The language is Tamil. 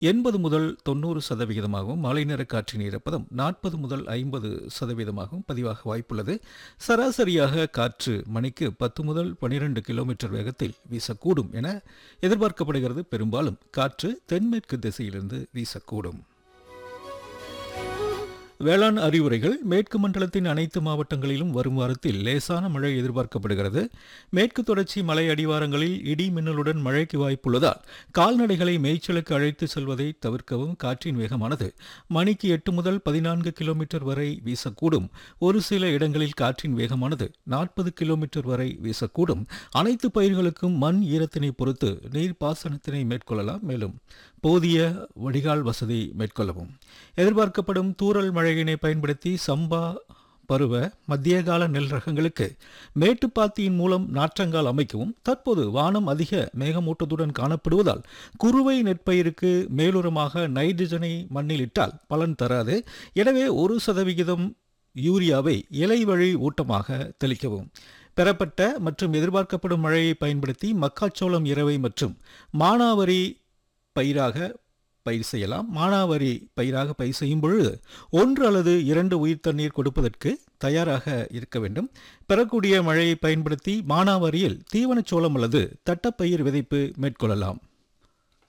எண்பது முதல் தொண்ணூறு சதவிகிதமாகவும் மழைநீர காற்றின் ஈரப்பதம் நாற்பது முதல் ஐம்பது சதவீதமாகவும் பதிவாக வாய்ப்புள்ளது சராசரியாக காற்று மணிக்கு பத்து முதல் பனிரெண்டு கிலோமீட்டர் வேகத்தில் வீசக்கூடும் என எதிர்பார்க்கப்படுகிறது பெரும்பாலும் காற்று தென்மேற்கு திசையிலிருந்து வீசக்கூடும் வேளாண் அறிவுரைகள் மேற்கு மண்டலத்தின் அனைத்து மாவட்டங்களிலும் வரும் வாரத்தில் லேசான மழை எதிர்பார்க்கப்படுகிறது மேற்கு தொடர்ச்சி மலை அடிவாரங்களில் இடி மின்னலுடன் மழைக்கு வாய்ப்புள்ளதால் கால்நடைகளை மேய்ச்சலுக்கு அழைத்து செல்வதை தவிர்க்கவும் காற்றின் வேகமானது மணிக்கு எட்டு முதல் பதினான்கு கிலோமீட்டர் வரை வீசக்கூடும் ஒரு சில இடங்களில் காற்றின் வேகமானது நாற்பது கிலோமீட்டர் வரை வீசக்கூடும் அனைத்து பயிர்களுக்கும் மண் ஈரத்தினை பொறுத்து நீர் பாசனத்தினை மேற்கொள்ளலாம் மேலும் போதிய வடிகால் வசதி மேற்கொள்ளவும் எதிர்பார்க்கப்படும் தூறல் மழையினை பயன்படுத்தி சம்பா பருவ மத்திய கால நெல் ரகங்களுக்கு மேட்டுப்பாத்தியின் மூலம் நாற்றங்கால் அமைக்கவும் தற்போது வானம் அதிக மேகமூட்டத்துடன் காணப்படுவதால் குறுவை நெற்பயிருக்கு மேலுரமாக நைட்ரஜனை மண்ணில் இட்டால் பலன் தராது எனவே ஒரு சதவிகிதம் யூரியாவை இலை வழி ஊட்டமாக தெளிக்கவும் பெறப்பட்ட மற்றும் எதிர்பார்க்கப்படும் மழையை பயன்படுத்தி மக்காச்சோளம் இரவை மற்றும் மானாவரி பயிராக பயிர் செய்யலாம் மானாவாரி பயிராக பயிர் செய்யும் பொழுது ஒன்று அல்லது இரண்டு உயிர் தண்ணீர் கொடுப்பதற்கு தயாராக இருக்க வேண்டும் பெறக்கூடிய மழையை பயன்படுத்தி மானாவாரியில் தீவனச்சோளம் அல்லது தட்டப்பயிர் விதைப்பு மேற்கொள்ளலாம்